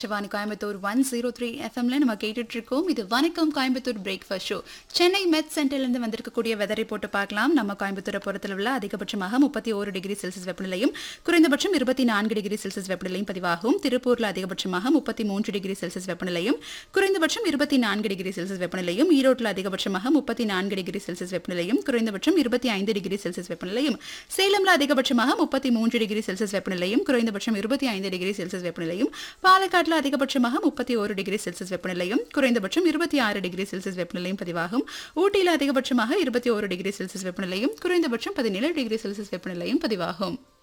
Shivani Coimbatore one zero three எஃப்எம்ல நம்ம கேட்டுட்டு இருக்கோம் இது வணக்கம் கோயம்புத்தூர் பிரேக்ஃபாஸ்ட் ஷோ சென்னை மெட் சென்டர்லேருந்து வந்திருக்கக்கூடிய வெதர் ரிப்போர்ட் பார்க்கலாம் நம்ம கோயம்புத்தூரை பொறுத்தளவில் அதிகபட்சமாக முப்பத்தி ஒரு டிகிரி செல்சியஸ் வெப்பநிலையும் குறைந்தபட்சம் இருபத்தி நான்கு டிகிரி செல்சியஸ் வெப்பநிலையும் பதிவாகும் திருப்பூர்ல அதிகபட்சமாக முப்பத்தி மூன்று டிகிரி செல்சியஸ் வெப்பநிலையும் குறைந்தபட்சம் இருபத்தி நான்கு டிகிரி செல்சியஸ் வெப்பநிலையும் ஈரோட்டில் அதிகபட்சமாக முப்பத்தி நான்கு டிகிரி செல்சியஸ் வெப்பநிலையும் குறைந்தபட்சம் இருபத்தி ஐந்து டிகிரி செல்சியஸ் வெப்பநிலையும் சேலம்ல அதிகபட்சமாக முப்பத்தி மூன்று டிகிரி செல்சியஸ் வெப்பநிலையும் குறைந்தபட்சம் இருபத்தி ஐந்து டிகிரி செல்சியஸ் வெப்பநிலையும் பாலக்காட்டில் அதிகபட்சமாக முப்பத்தி ஒரு டிகிரி செல்சியஸ் வெப்பநிலையும் குறைந்தபட்சம் இருபத்தி ஆறு டிகிரி செல்சியஸ் வெப்பநிலையும் பதிவாகும் ஊட்டியில் அதிகபட்சமாக இருபத்தி ஒரு டிகிரி செல்சியஸ் வெப்பநிலையும் குறைந்தபட்சம் பதினேழு டிகிரி செல்சியஸ் வெப்பநிலையும் பதிவாகும்